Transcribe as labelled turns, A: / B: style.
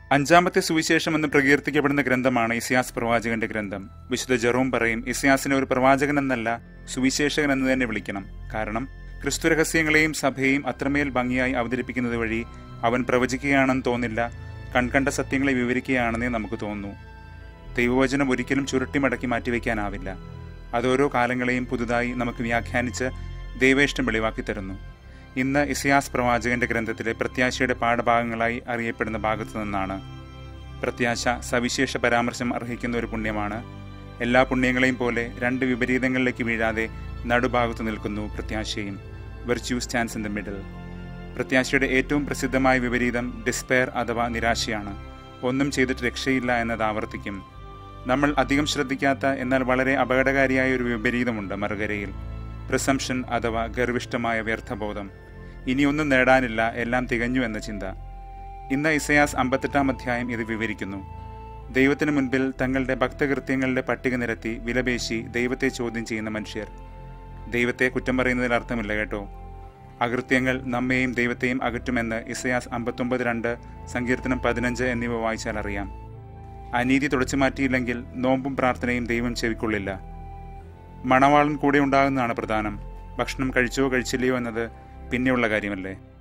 A: അഞ്ചാമത്തെ സുവിശേഷം എന്ന് പ്രകീർത്തിക്കപ്പെടുന്ന ഗ്രന്ഥമാണ് ഇസിയാസ് പ്രവാചകന്റെ ഗ്രന്ഥം വിശുദ്ധ ജെറോം പറയും ഇസിയാസിനെ ഒരു പ്രവാചകൻ എന്നല്ല സുവിശേഷകൻ എന്ന് തന്നെ വിളിക്കണം കാരണം ക്രിസ്തു രഹസ്യങ്ങളെയും സഭയെയും അത്രമേൽ ഭംഗിയായി അവതരിപ്പിക്കുന്നത് വഴി അവൻ പ്രവചിക്കുകയാണെന്ന് തോന്നില്ല കൺകണ്ട സത്യങ്ങളെ വിവരിക്കുകയാണെന്നേ നമുക്ക് തോന്നുന്നു ദൈവവചനം ഒരിക്കലും ചുരുട്ടി മടക്കി മാറ്റിവെക്കാനാവില്ല അതോരോ കാലങ്ങളെയും പുതുതായി നമുക്ക് വ്യാഖ്യാനിച്ച് ദൈവേഷ്ടം വെളിവാക്കി തരുന്നു ഇന്ന് ഇസിയാസ് പ്രവാചകന്റെ ഗ്രന്ഥത്തിലെ പ്രത്യാശയുടെ പാഠഭാഗങ്ങളായി അറിയപ്പെടുന്ന ഭാഗത്തു നിന്നാണ് പ്രത്യാശ സവിശേഷ പരാമർശം അർഹിക്കുന്ന ഒരു പുണ്യമാണ് എല്ലാ പുണ്യങ്ങളെയും പോലെ രണ്ട് വിപരീതങ്ങളിലേക്ക് വീഴാതെ നടുഭാഗത്ത് നിൽക്കുന്നു പ്രത്യാശയും virtue stands in the middle പ്രത്യാശയുടെ ഏറ്റവും പ്രസിദ്ധമായ വിപരീതം ഡിസ്പെയർ അഥവാ നിരാശയാണ് ഒന്നും ചെയ്തിട്ട് രക്ഷയില്ല എന്നത് ആവർത്തിക്കും നമ്മൾ അധികം ശ്രദ്ധിക്കാത്ത എന്നാൽ വളരെ അപകടകാരിയായ ഒരു വിപരീതമുണ്ട് മറുകരയിൽ പ്രിസംഷൻ അഥവാ ഗർവിഷ്ടമായ വ്യർത്ഥബോധം ഇനിയൊന്നും നേടാനില്ല എല്ലാം തികഞ്ഞു എന്ന ചിന്ത ഇന്ന് ഇസയാസ് അമ്പത്തെട്ടാം അധ്യായം ഇത് വിവരിക്കുന്നു ദൈവത്തിന് മുൻപിൽ തങ്ങളുടെ ഭക്തകൃത്യങ്ങളുടെ പട്ടിക നിരത്തി വിലപേശി ദൈവത്തെ ചോദ്യം ചെയ്യുന്ന മനുഷ്യർ ദൈവത്തെ കുറ്റം പറയുന്നതിൽ അർത്ഥമില്ല കേട്ടോ അകൃത്യങ്ങൾ നമ്മെയും ദൈവത്തെയും അകറ്റുമെന്ന് ഇസയാസ് അമ്പത്തൊമ്പത് രണ്ട് സങ്കീർത്തനം പതിനഞ്ച് എന്നിവ വായിച്ചാൽ അറിയാം അനീതി തുടച്ചു മാറ്റിയില്ലെങ്കിൽ നോമ്പും പ്രാർത്ഥനയും ദൈവം ചെവിക്കൊള്ളില്ല മണവാളൻ കൂടെ ഉണ്ടാകുന്നതാണ് പ്രധാനം ഭക്ഷണം കഴിച്ചോ കഴിച്ചില്ലയോ എന്നത് പിന്നെയുള്ള കാര്യമല്ലേ